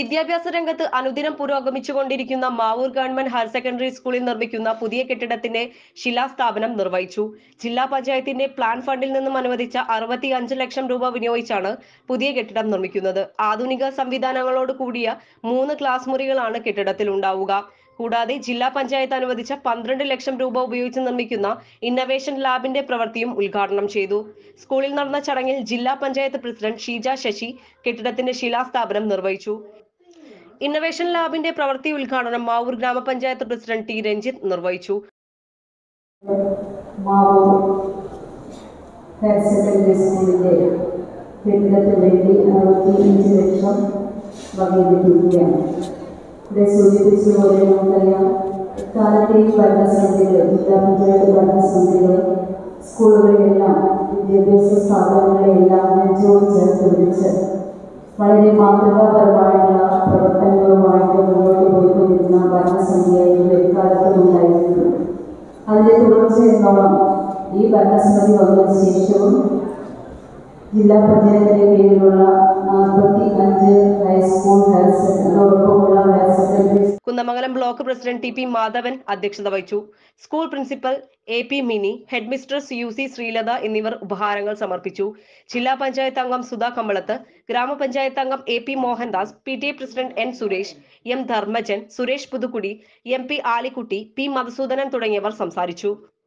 വിദ്യാഭ്യാസ രംഗത്ത് അനുദിനം പുരോഗമിച്ചുകൊണ്ടിരിക്കുന്ന മാവൂർ ഗവൺമെന്റ് ഹയർ സെക്കൻഡറി സ്കൂളിൽ നിർമ്മിക്കുന്ന പുതിയ കെട്ടിടത്തിന്റെ ശിലാസ്ഥാപനം നിർവഹിച്ചു ജില്ലാ പഞ്ചായത്തിന്റെ പ്ലാൻ ഫണ്ടിൽ നിന്നും അനുവദിച്ച അറുപത്തി അഞ്ച് ലക്ഷം രൂപ വിനിയോഗിച്ചാണ് പുതിയ കെട്ടിടം നിർമ്മിക്കുന്നത് ആധുനിക സംവിധാനങ്ങളോട് കൂടിയ മൂന്ന് ക്ലാസ് മുറികളാണ് കെട്ടിടത്തിൽ ഉണ്ടാവുക കൂടാതെ ജില്ലാ പഞ്ചായത്ത് അനുവദിച്ച പന്ത്രണ്ട് ലക്ഷം രൂപ ഉപയോഗിച്ച് നിർമ്മിക്കുന്ന ഇന്നവേഷൻ ലാബിന്റെ പ്രവൃത്തിയും ഉദ്ഘാടനം ചെയ്തു സ്കൂളിൽ നടന്ന ചടങ്ങിൽ ജില്ലാ പഞ്ചായത്ത് പ്രസിഡന്റ് ഷീജ ശശി കെട്ടിടത്തിന്റെ ശിലാസ്ഥാപനം നിർവഹിച്ചു ഇന്നവേഷൻ ലാബിന്റെ പ്രവൃത്തി ഉദ്ഘാടനം മാവൂർ ഗ്രാമപഞ്ചായത്ത് പ്രസിഡന്റ് ടി രഞ്ജിത്ത് നിർവഹിച്ചു മാവൂർ ഹയർ സെക്കൻഡറി സ്കൂളിൻ്റെ കെട്ടിടത്തിന് വേണ്ടി അറുപത്തിയഞ്ച് ലക്ഷം വകയിരുത്തിയിരിക്കുകയാണ് ഇവിടെ സൂചിപ്പിച്ചതുപോലെ നമുക്കറിയാം കാലത്തെയും ഭരണസമിതികൾ ജില്ലാ പഞ്ചായത്ത് ഭരണസമിതികൾ സ്കൂളുകളിലെല്ലാം വിദ്യാഭ്യാസ സ്ഥാപനങ്ങളെല്ലാം നെഞ്ചോട് ചേർത്ത് പിടിച്ച് വളരെ മാതൃകാപരമായിട്ടുള്ള പ്രവർത്തനങ്ങളുമായിട്ട് മുന്നോട്ട് പോയിക്കൊണ്ടിരുന്ന ഭരണസമിതിയായിരുന്നു എക്കാലത്തും ഉണ്ടായിരുന്നത് അതിന്റെ തുടർച്ച എന്നോണം ഈ ഭരണസമിതി വന്നതിന് ശേഷവും ജില്ലാ പഞ്ചായത്തിന്റെ കീഴിലുള്ള നാൽപ്പത്തി അഞ്ച് ഹൈസ്കൂൾ ഹയർ സെക്കൻഡറിയോടൊപ്പമുള്ള higher secondary Kunnamangalam block president T P Madhavan അധ്യക്ഷത വഹിച്ചു school principal A P Mini headmistress U C Sreelatha എന്നിവർ ഉപഹാരങ്ങൾ സമർപ്പിച്ചു ജില്ലാ പഞ്ചായത്ത് അംഗം സുധാ കമ്പളത്ത് ഗ്രാമപഞ്ചായത്ത് അംഗം A P Mohandas P T A president N Suresh M Dharmajan Suresh Puthukkudi M P Alikutty P Madhusoodanan തുടങ്ങിയവർ സംസാരിച്ചു